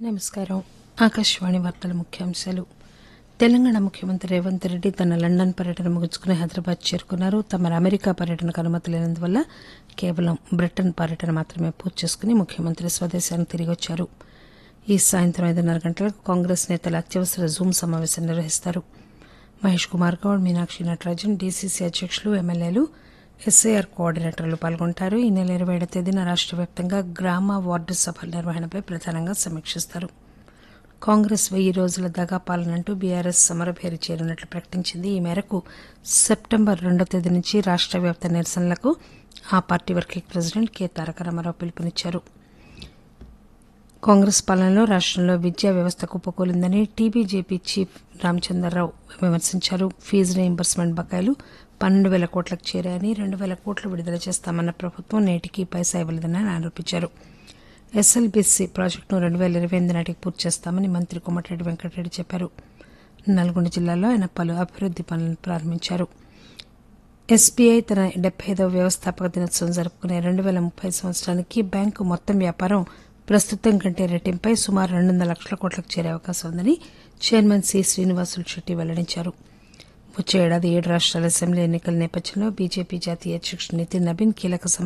నమస్కారం ఆకాశవాణి వార్తల ముఖ్యాంశాలు తెలంగాణ ముఖ్యమంత్రి రేవంత్ రెడ్డి తన లండన్ పర్యటన ముగించుకుని హైదరాబాద్ చేరుకున్నారు తమ అమెరికా పర్యటనకు అనుమతి లేనందువల్ల కేవలం బ్రిటన్ పర్యటన మాత్రమే పూర్తి చేసుకుని ముఖ్యమంత్రి స్వదేశానికి తిరిగి వచ్చారు ఈ సాయంత్రం ఐదున్నర గంటలకు కాంగ్రెస్ నేతల అత్యవసర జూమ్ సమావేశం నిర్వహిస్తారు మహేష్ కుమార్ గౌడ్ మీనాక్షి నటరాజన్ డీసీసీ అధ్యక్షులు ఎమ్మెల్యేలు ఎస్ఐఆర్ కోఆర్డినేటర్లు పాల్గొంటారు ఈ నెల ఇరవై ఏడు తేదీన రాష్ట్ర వ్యాప్తంగా గ్రామ వార్డు సభల నిర్వహణపై ప్రధానంగా సమీక్షిస్తారు కాంగ్రెస్ వెయ్యి రోజుల దగా పాలనంటూ బీఆర్ఎస్ సమరభేరి చేరినట్లు ప్రకటించింది ఈ మేరకు సెప్టెంబర్ రెండో తేదీ నుంచి రాష్ట్ర వ్యాప్త నిరసనలకు ఆ party working president K Taraka Rama Rao పిలుపునిచ్చారు కాంగ్రెస్ పాలనలో రాష్టంలో విద్యా వ్యవస్థ కుప్పకూలిందని టీబీజేపీ చీఫ్ రామచంద్రరావు విమర్శించారు ఫీజు రీయింబర్స్మెంట్ బకాయిలు పన్నెండు వేల కోట్లకు చేరాయని రెండు వేల కోట్లు విడుదల చేస్తామన్న ప్రభుత్వం నేటికి పైసా ఇవ్వలేదని ఆయన ఆరోపించారు ఎస్ఎల్బీసీ ప్రాజెక్టును రెండు వేల ఇరవై ఎనిమిది నాటికి పూర్తి చేస్తామని మంత్రి కోమటిరెడ్డి వెంకటరెడ్డి చెప్పారు నల్గొండ జిల్లాలో ఆయన పలు అభివృద్ది పనులను ప్రారంభించారు ఎస్బీఐ తన డెబ్బై ఐదవ వ్యవస్థాపక దినోత్సవం జరుపుకునే రెండు వేల ముప్పై సంవత్సరానికి బ్యాంకు మొత్తం వ్యాపారం ప్రస్తుతం కంటే రెట్టింపై సుమారు రెండు వందల లక్షల కోట్లకు చేరే అవకాశం ఉందని చైర్మన్ సి శ్రీనివాసులు శెట్టి వెల్లడించారు వచ్చే ఏడాది ఏడు రాష్ట్రాల అసెంబ్లీ ఎన్నికల నేపథ్యంలో బీజేపీ జాతీయ అధ్యక్షుడు నితిన్ నబీన్ కీలక